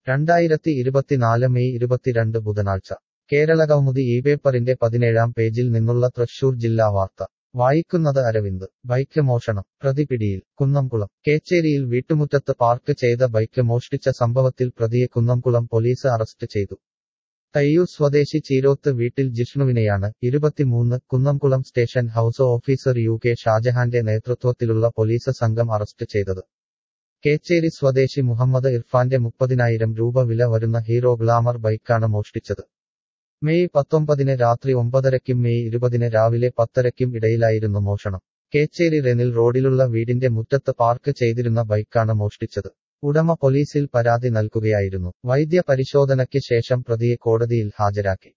രണ്ടായിരത്തി ഇരുപത്തിനാല് മെയ് ഇരുപത്തിരണ്ട് ബുധനാഴ്ച കേരള കൗമുദി ഈ പേപ്പറിന്റെ പതിനേഴാം പേജിൽ നിന്നുള്ള തൃശൂർ ജില്ലാ വാർത്ത വായിക്കുന്നത് അരവിന്ദ് ബൈക്ക് മോഷണം പ്രതി പിടിയിൽ കുന്നംകുളം കേച്ചേരിയിൽ വീട്ടുമുറ്റത്ത് പാർക്ക് ചെയ്ത ബൈക്ക് മോഷ്ടിച്ച സംഭവത്തിൽ പ്രതിയെ കുന്നംകുളം പോലീസ് അറസ്റ്റ് ചെയ്തു തയ്യൂർ സ്വദേശി ചീരോത്ത് വീട്ടിൽ ജിഷ്ണുവിനെയാണ് ഇരുപത്തിമൂന്ന് Kunnamkulam station house officer U K ഷാജഹാന്റെ നേതൃത്വത്തിലുള്ള പോലീസ് സംഘം അറസ്റ്റ് ചെയ്തത് കേച്ചേരി സ്വദേശി മുഹമ്മദ് ഇർഫാന്റെ മുപ്പതിനായിരം രൂപ വില വരുന്ന ഹീറോ ഗ്ലാമർ ബൈക്കാണ് മോഷ്ടിച്ചത് മെയ് പത്തൊമ്പതിന് രാത്രി ഒമ്പതരയ്ക്കും മെയ് ഇരുപതിന് രാവിലെ പത്തരയ്ക്കും ഇടയിലായിരുന്നു മോഷണം കേച്ചേരി റെനിൽ റോഡിലുള്ള വീടിന്റെ മുറ്റത്ത് പാർക്ക് ചെയ്തിരുന്ന ബൈക്കാണ് മോഷ്ടിച്ചത് ഉടമ പോലീസിൽ പരാതി നൽകുകയായിരുന്നു വൈദ്യ പരിശോധനയ്ക്ക് ശേഷം പ്രതിയെ കോടതിയിൽ ഹാജരാക്കി